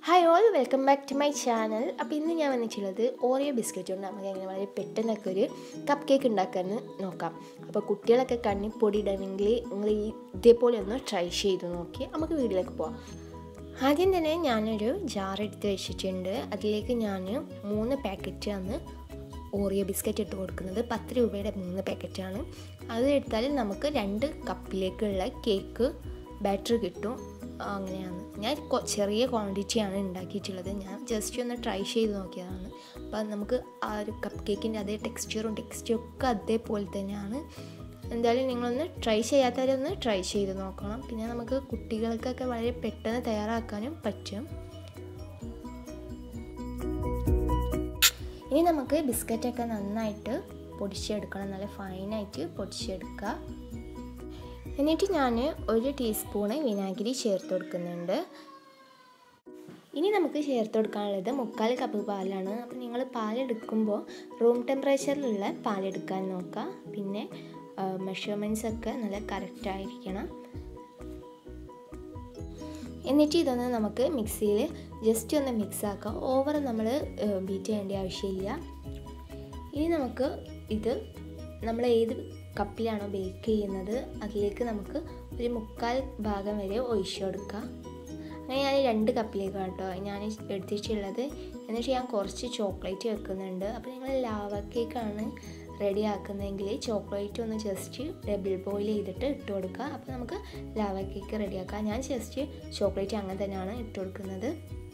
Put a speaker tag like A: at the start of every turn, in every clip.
A: hi all welcome back to my channel അപ്പോൾ ഇന്ന് ഞാൻ വന്നിട്ടുള്ളത് ഓറിയോ ബിസ്ക്കറ്റ് കൊണ്ട് നമുക്ക് എങ്ങനെ വളരെ പെട്ടെന്നൊക്കെ ഒരു കപ്പ് കേക്ക് ഉണ്ടാക്കാമെന്ന് നോക്കാം അപ്പോൾ കുട്ടികളൊക്കെ കണ്ണിൽ പൊടി ഇടണമെങ്കിൽ നിങ്ങൾ ഈ ഇതേപോലെ ഒന്ന് ട്രൈ ചെയ്ത് നോക്കി നമുക്ക് വീട്ടിലേക്ക് പോവാം ആദ്യം തന്നെ ഞാനൊരു ജാർ എടുത്ത് വെച്ചിട്ടുണ്ട് അതിലേക്ക് ഞാൻ മൂന്ന് പാക്കറ്റ് ആണ് ഓറിയോ ബിസ്ക്കറ്റ് ഇട്ട് കൊടുക്കുന്നത് പത്ത് രൂപയുടെ മൂന്ന് പാക്കറ്റാണ് അത് എടുത്താൽ നമുക്ക് രണ്ട് കപ്പിലേക്കുള്ള കേക്ക് ബാറ്റർ കിട്ടും അങ്ങനെയാണ് ഞാൻ കൊ- ചെറിയ ക്വാണ്ടിറ്റിയാണ് ഉണ്ടാക്കിയിട്ടുള്ളത് ഞാൻ ജസ്റ്റ് ഒന്ന് ട്രൈ ചെയ്ത് നോക്കിയതാണ് അപ്പോൾ നമുക്ക് ആ ഒരു കപ്പ് കേക്കിൻ്റെ അതേ ടെക്സ്ചറും ടെക്സ്റ്റും ഒക്കെ അതേപോലെ തന്നെയാണ് എന്തായാലും നിങ്ങളൊന്ന് ട്രൈ ചെയ്യാത്തവരൊന്ന് ട്രൈ ചെയ്ത് നോക്കണം പിന്നെ നമുക്ക് കുട്ടികൾക്കൊക്കെ വളരെ പെട്ടെന്ന് തയ്യാറാക്കാനും പറ്റും ഇനി നമുക്ക് ബിസ്ക്കറ്റൊക്കെ നന്നായിട്ട് പൊടിച്ചെടുക്കണം നല്ല ഫൈനായിട്ട് പൊടിച്ചെടുക്കുക എന്നിട്ട് ഞാൻ ഒരു ടീസ്പൂണ് വിനാഗിരി ചേർത്ത് കൊടുക്കുന്നുണ്ട് ഇനി നമുക്ക് ചേർത്ത് കൊടുക്കാനുള്ളത് മുക്കാൽ കപ്പ് പാലാണ് അപ്പോൾ നിങ്ങൾ പാലെടുക്കുമ്പോൾ റൂം ടെമ്പറേച്ചറിലുള്ള പാലെടുക്കാൻ നോക്കുക പിന്നെ മെഷർമെൻറ്റ്സ് ഒക്കെ നല്ല കറക്റ്റ് ആയിരിക്കണം എന്നിട്ട് ഇതൊന്ന് നമുക്ക് മിക്സിയിൽ ജസ്റ്റ് ഒന്ന് മിക്സ് ആക്കാം ഓവർ നമ്മൾ ബീറ്റ് ചെയ്യേണ്ട ആവശ്യമില്ല ഇനി നമുക്ക് ഇത് നമ്മൾ ഏത് കപ്പിലാണോ ബേക്ക് ചെയ്യുന്നത് അതിലേക്ക് നമുക്ക് ഒരു മുക്കാൽ ഭാഗം വരെ ഒഴിച്ചു കൊടുക്കാം അങ്ങനെ ഞാൻ രണ്ട് കപ്പിലേക്കാണ് കേട്ടോ ഞാൻ എടുത്തിട്ടുള്ളത് എന്നിട്ട് ഞാൻ കുറച്ച് ചോക്ലേറ്റ് വെക്കുന്നുണ്ട് അപ്പോൾ നിങ്ങൾ ലാവ കേക്കാണ് റെഡി ആക്കുന്നതെങ്കിൽ ചോക്ലേറ്റ് ഒന്ന് ജസ്റ്റ് ഡബിൾ ബോയിൽ ചെയ്തിട്ട് ഇട്ട് കൊടുക്കുക അപ്പോൾ നമുക്ക് ലാവ കേക്ക് റെഡിയാക്കാം ഞാൻ ജസ്റ്റ് ചോക്ലേറ്റ് അങ്ങനെ തന്നെയാണ് ഇട്ട് കൊടുക്കുന്നത്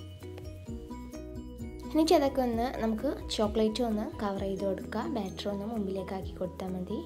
A: എന്നിട്ട് അതൊക്കെ ഒന്ന് നമുക്ക് ചോക്ലേറ്റ് ഒന്ന് കവർ ചെയ്ത് കൊടുക്കുക ബാറ്റർ ഒന്ന് മുമ്പിലേക്ക് ആക്കി കൊടുത്താൽ മതി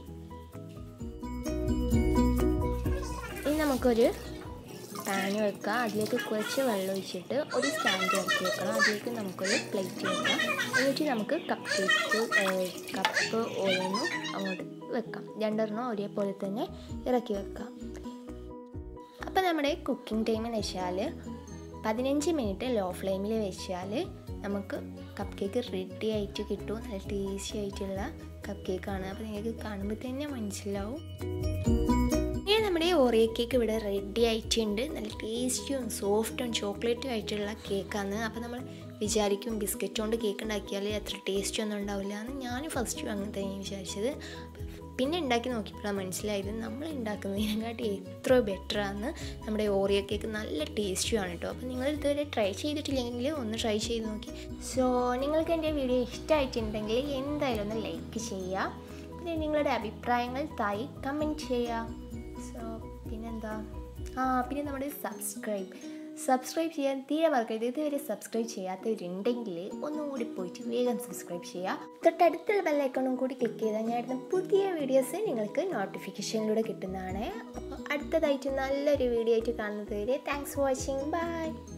A: ഇനി നമുക്കൊരു പാൻ വെക്കുക അതിലേക്ക് കുറച്ച് വെള്ളം ഒഴിച്ചിട്ട് ഒരു സ്റ്റാൻഡ് ഇറക്കി വെക്കണം അതിലേക്ക് നമുക്കൊരു പ്ലേറ്റ് വെക്കാം എന്നിട്ട് നമുക്ക് കപ്പ് കേക്ക് കപ്പ് ഓരോന്നും അങ്ങോട്ട് വെക്കാം രണ്ടെണ്ണം ഒരേപോലെ തന്നെ ഇറക്കി വെക്കാം അപ്പോൾ നമ്മുടെ കുക്കിംഗ് ടൈം എന്ന് വെച്ചാൽ പതിനഞ്ച് മിനിറ്റ് ലോ ഫ്ലെയിമിൽ വെച്ചാൽ നമുക്ക് കപ്പ് കേക്ക് റെഡി ആയിട്ട് കിട്ടും നല്ല ടേസ്റ്റി ആയിട്ടുള്ള കപ്പ് കേക്കാണ് അപ്പോൾ നിങ്ങൾക്ക് കാണുമ്പോൾ തന്നെ മനസ്സിലാവും ഇനി നമ്മുടെ ഓറിയോ കേക്ക് ഇവിടെ റെഡി ആയിട്ടുണ്ട് നല്ല ടേസ്റ്റിയും സോഫ്റ്റും ചോക്ലേറ്റും ആയിട്ടുള്ള കേക്കാണ് അപ്പോൾ നമ്മൾ വിചാരിക്കും ബിസ്ക്കറ്റ് കൊണ്ട് കേക്ക് ഉണ്ടാക്കിയാൽ അത്ര ടേസ്റ്റ് ഒന്നും ഉണ്ടാവില്ല എന്ന് ഞാൻ ഫസ്റ്റ് അങ്ങനെ തന്നെ വിചാരിച്ചത് പിന്നെ ഉണ്ടാക്കി നോക്കിയപ്പോഴാണ് മനസ്സിലായത് നമ്മൾ ഉണ്ടാക്കുന്നതിനെക്കാട്ടി എത്ര ബെറ്ററാണ് നമ്മുടെ ഓറിയോ കേക്ക് നല്ല ടേസ്റ്റിയാണ് കേട്ടോ അപ്പോൾ നിങ്ങൾ ഇതുവരെ ട്രൈ ചെയ്തിട്ടില്ലെങ്കിൽ ഒന്ന് ട്രൈ ചെയ്ത് നോക്കി സോ നിങ്ങൾക്ക് എൻ്റെ വീഡിയോ ഇഷ്ടമായിട്ടുണ്ടെങ്കിൽ എന്തായാലും ഒന്ന് ലൈക്ക് ചെയ്യുക പിന്നെ നിങ്ങളുടെ അഭിപ്രായങ്ങൾ തായി കമൻറ്റ് ചെയ്യുക സോ പിന്നെന്താ ആ പിന്നെ നമ്മുടെ സബ്സ്ക്രൈബ് സബ്സ്ക്രൈബ് ചെയ്യാൻ തീരെ മറക്കരുത് ഇതുവരെ സബ്സ്ക്രൈബ് ചെയ്യാത്തവരുണ്ടെങ്കിൽ ഒന്നുകൂടി പോയിട്ട് വേഗം സബ്സ്ക്രൈബ് ചെയ്യുക തൊട്ടടുത്തുള്ള ബെല്ലൈക്കണും കൂടി ക്ലിക്ക് ചെയ്താൽ ഞാൻ ഇടുന്ന പുതിയ വീഡിയോസ് നിങ്ങൾക്ക് നോട്ടിഫിക്കേഷനിലൂടെ കിട്ടുന്നതാണ് അപ്പോൾ അടുത്തതായിട്ട് നല്ലൊരു വീഡിയോ ആയിട്ട് കാണുന്നത് വരെ താങ്ക്സ് ഫോർ വാച്ചിങ് ബൈ